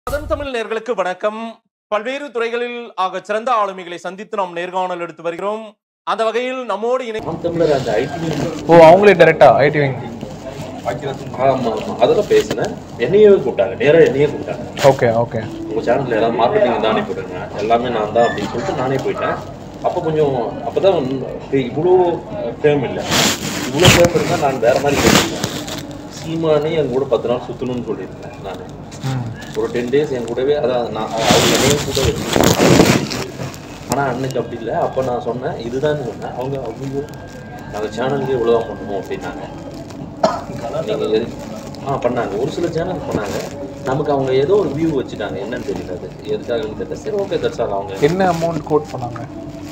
அதன் தமிழ் நேர்களுக்கு வணக்கம் பல்வேறு துறைகளில் ஆக சிறந்த ஆளுமைகளை சந்தித்து நாம் நேர்காணல் எடுத்து வருகிறோம் அந்த வகையில் நம்மோடு இணை நாம் தமிழர் அந்த ஐடி ஓ அவங்களே டைரக்டா ஐடி விங் ஆமா ஆமா அதெல்லாம் பேசினேன் என்னையே கூப்பிட்டாங்க நேரா என்னையே கூப்பிட்டாங்க ஓகே ஓகே உங்க சேனல்ல ஏதாவது மார்க்கெட்டிங் தானே போட்டுருங்க எல்லாமே நான் தான் அப்படின்னு சொல்லிட்டு நானே போயிட்டேன் அப்போ கொஞ்சம் அப்பதான் வந்து இவ்வளோ ஃபேம் இல்லை இவ்வளோ ஃபேம் இருந்தால் நான் வேற மாதிரி பேசியிருந்தேன் சீமானே என் கூட பத்து நாள் சுற்றணும்னு சொல்லியிருந்தேன் நான் ஒரு டென் டேஸ் என் கூடவே அதான் நான் அவங்க என்னையும் கூட வச்சு ஆனால் அன்னைக்கு அப்படி இல்லை அப்போ நான் சொன்னேன் இதுதான் சொன்னேன் அவங்க அவங்க நாங்கள் சேனலுக்கே இவ்வளோதான் பண்ணுவோம் அப்படின்னாங்க நீங்கள் எது ஆ பண்ணாங்க ஒரு சில சேனல் பண்ணாங்க நமக்கு அவங்க ஏதோ ஒரு வியூ வச்சுட்டாங்க என்னன்னு தெரியல அது எதுக்காகன்னு தெரியல சரி ஓகே தட்ஸ் ஆல் அவங்க என்ன அமௌண்ட் கோட் பண்ணாங்க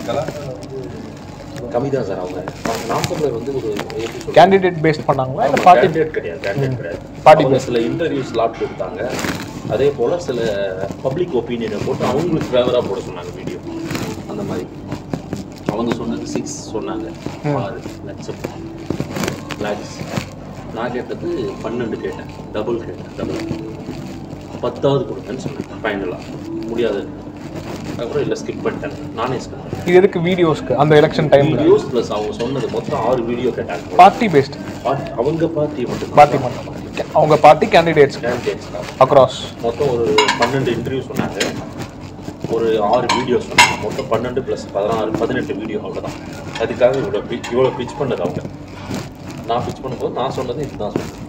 கம்மி தான் சார் அவங்க அவங்க நாமக்கல்ல வந்து ஒரு எப்படி சொல்றது? கேண்டிடேட் பேஸ்ட் பண்ணாங்களா இல்லை ஆமா, பார்ட்டி candidate கிடையாது candidate கிடையாது Party அவங்க சில இன்டர்வியூ ஸ்லாட் கொடுத்தாங்க அதே போல சில பப்ளிக் ஒப்பீனியனை போட்டு அவங்களுக்கு ஃபேவரா போட சொன்னாங்க வீடியோ அந்த மாதிரி அவங்க சொன்னது சிக்ஸ் சொன்னாங்க ஆறு லட்சம் லேக்ஸ் நான் கேட்டது பன்னெண்டு கேட்டேன் டபுள் கேட்டேன் டபுள் பத்தாவது கொடுத்தேன்னு சொன்னேன் ஃபைனலாக முடியாது அதுக்கப்புறம் இல்லை ஸ்கிப் பண்ணிட்டேன் நானே ஸ்கிப் பண்ணிட்டேன் இது எதுக்கு வீடியோஸ்க்கு அந்த எலெக்ஷன் டைம்ல வீடியோஸ் ப்ளஸ் அவங்க சொன்னது மொத்தம் ஆறு வீடியோ கேட்டாங்க பார்ட்டி பேஸ்ட் பார்ட்டி- அவங்க பார்ட்டி மட்டும் பார்ட்டி மட்டும் அவங்க பார்ட்டி கேண்டிடேட்ஸ் கேண்டிடேட்ஸ் தான் அக்ராஸ் மொத்தம் ஒரு பன்னெண்டு இன்டர்வியூ சொன்னாங்க ஒரு ஆறு வீடியோ சொன்னாங்க மொத்தம் பன்னெண்டு ப்ளஸ் பதினாறு பதினெட்டு வீடியோ அவ்வளோதான் அதுக்காக இவ்வளோ பி- இவ்வளோ பிச் பண்ணது அவங்க நான் பிச் பண்ணும்போது நான் சொன்னது இதுதான் சொன்னேன்